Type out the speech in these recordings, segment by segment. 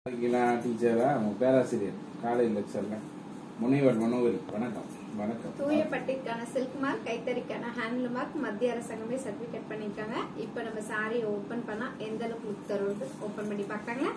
இருக்கீங்களா டீச்சரா உங்க பேராசிரியர் காலேஜ் லெக்சர்ல முனைவர் மனோகரி வணக்கம் வணக்கம் தூய பட்டிற்கான சில்க் மார்க் கைத்தறிக்கான ஹேண்ட்லூம் மார்க் மத்திய அரசாங்கமே சர்டிபிகேட் பண்ணிருக்காங்க இப்போ நம்ம சாரி ஓபன் பண்ணா எந்த அளவுக்கு லுக் தருவது ஓபன் பண்ணி பார்க்கலாங்களா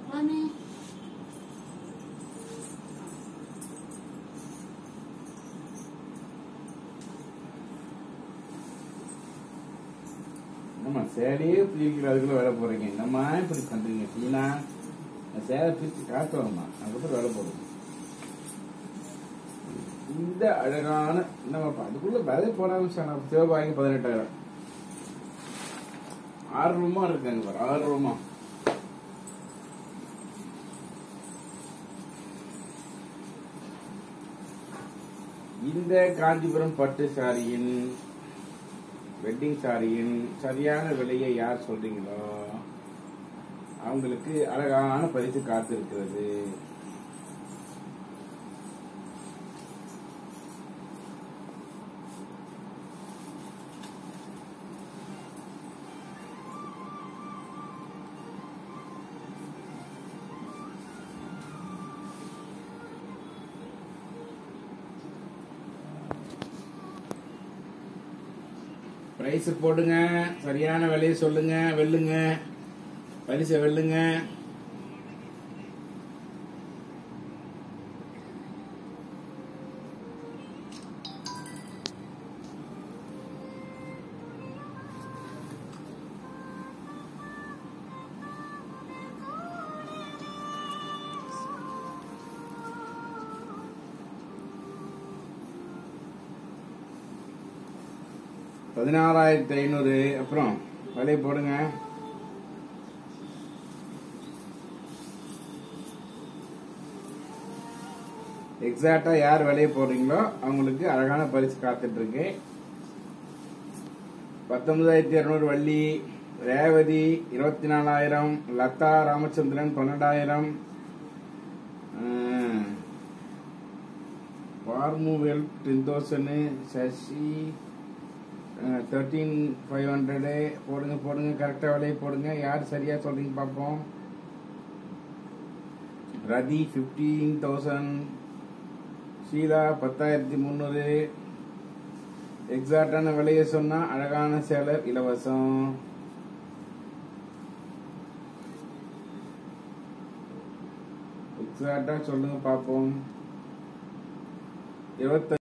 நம்ம சேலையே பிரிக்கிற அதுக்குள்ள வேலை போறீங்க என்னம்மா இப்படி பண்றீங்க டீனா நான் சேலை பிரிச்சு காட்டுவாங்கம்மா அதுக்கப்புறம் வேலை போடுங்க இந்த அழகான நம்ம அதுக்குள்ள வேலை போடாம சார் சிவபாகி பதினெட்டாயிரம் ஆறு ரூமா இருக்காங்க பாரு ஆறு ரூமா இந்த காஞ்சிபுரம் பட்டு சாரியின் வெட்டிங் சாரியின் சரியான விலையை யார் சொல்றீங்களோ அவங்களுக்கு அழகான பரிசு காத்திருக்கிறது பிரைஸ் போடுங்க சரியான விலையை சொல்லுங்க வெல்லுங்க பரிசை வெல்லுங்க பதினாறாயிரத்தி ஐநூறு அப்புறம் விலை போடுங்க எக்ஸாக்டா யார் விலையை போடுறீங்களோ அவங்களுக்கு அழகான பரிசு காத்துட்டு இருக்கு பத்தொன்பதாயிரத்தி இருநூறு வள்ளி ரேவதி இருபத்தி நாலாயிரம் லதா ராமச்சந்திரன் பன்னெண்டாயிரம் பார்முவேல் ten thousand Sasi thirteen five hundred போடுங்க போடுங்க கரெக்டாக விலையை போடுங்க யார் சரியா சொல்றீங்க பார்ப்போம் ரதி ஃபிஃப்டீன் தௌசண்ட் ஷீலா பத்தாயிரத்தி முந்நூறு எக்ஸாக்டான விலையை சொன்னா அழகான சேலை இலவசம் எக்ஸாக்டா சொல்லுங்க பார்ப்போம் இருபத்தி